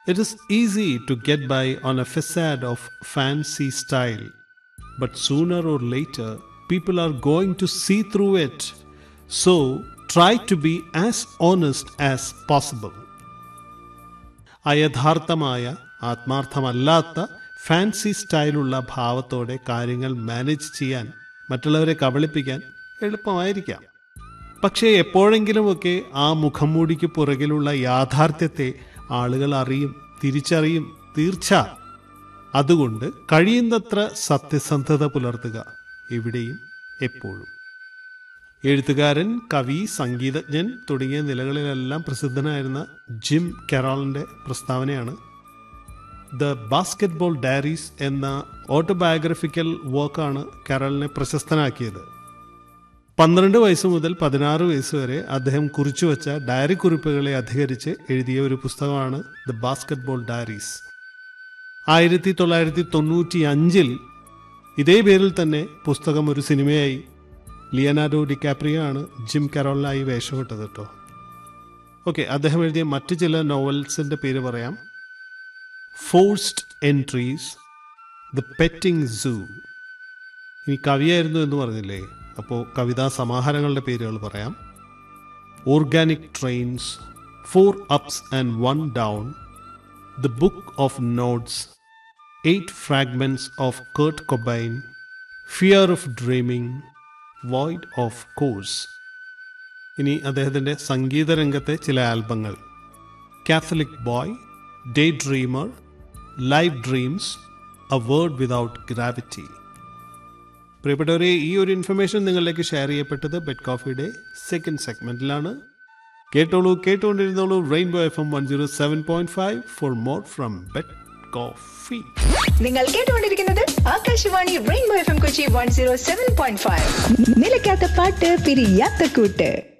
It is easy to get by on a facade of fancy style, but sooner or later, people are going to see through it. So, try to be as honest as possible. അയഥാർത്ഥമായ ആത്മാർത്ഥമല്ലാത്ത fancy സ്റ്റൈലുള്ള ഭാവത്തോടെ കാര്യങ്ങൾ manage ചെയ്യാൻ മറ്റുള്ളവരെ കബളിപ്പിക്കാൻ എളുപ്പമായിരിക്കാം പക്ഷേ എപ്പോഴെങ്കിലുമൊക്കെ ആ മുഖംമൂടിക്ക് പുറകിലുള്ള യാഥാർത്ഥ്യത്തെ ആളുകൾ അറിയും തിരിച്ചറിയും തീർച്ച അതുകൊണ്ട് കഴിയുന്നത്ര സത്യസന്ധത പുലർത്തുക എവിടെയും എപ്പോഴും എഴുത്തുകാരൻ കവി സംഗീതജ്ഞൻ തുടങ്ങിയ നിലകളിലെല്ലാം പ്രസിദ്ധനായിരുന്ന ജിം കെറോളിന്റെ പ്രസ്താവനയാണ് ദ ബാസ്കറ്റ്ബോൾ ഡയറീസ് എന്ന ഓട്ടോബയോഗ്രഫിക്കൽ വർക്കാണ് കെറലിനെ പ്രശസ്തനാക്കിയത് പന്ത്രണ്ട് വയസ്സ് മുതൽ പതിനാറ് വയസ്സ് വരെ അദ്ദേഹം കുറിച്ചുവച്ച ഡയറി കുറിപ്പുകളെ അധികരിച്ച് എഴുതിയ ഒരു പുസ്തകമാണ് ദ ബാസ്കറ്റ്ബോൾ ഡയറീസ് ആയിരത്തി തൊള്ളായിരത്തി തൊണ്ണൂറ്റി അഞ്ചിൽ ഇതേ പേരിൽ തന്നെ പുസ്തകം ഒരു സിനിമയായി ലിയനാർഡോ ഡിക്കാപ്രിയോ ആണ് ജിം കരോളിനായി വേഷമിട്ടത് കേട്ടോ ഓക്കെ അദ്ദേഹം എഴുതിയ മറ്റു ചില നോവൽസിന്റെ പേര് പറയാം forced entries the petting zoo ഇനി കവിയായിരുന്നു എന്ന് പറഞ്ഞില്ലേ അപ്പോൾ കവിതാ സമാഹാരങ്ങളുടെ പേരുകൾ പറയാം organic trains four ups and one down the book of notes eight fragments of Kurt Cobain fear of dreaming void of course ഇനി അദ്ദേഹത്തിൻ്റെ സംഗീത രംഗത്തെ ചില ആൽബങ്ങൾ Catholic boy day dreamer live dreams a word without gravity പ്രിയപ്പെട്ടവരെ ഈ ഒരു information നിങ്ങളിലേക്ക് ഷെയർ ചെയ്യപ്പെട്ടത് ബെഡ് കോഫിയുടെ സെക്കൻഡ് സെഗ്മെന്റിലാണ് കേട്ടോളൂ കേട്ടുകൊണ്ടിരുന്നോളൂ rainbow F M one zero seven point five for more from bed coffee നിങ്ങൾ കേട്ടുകൊണ്ടിരിക്കുന്നത് Akashvani rainbow F M Kochi one zero seven point five നിലയ്ക്കാത്ത പാട്ട് പിരിയാത്ത കൂട്ട്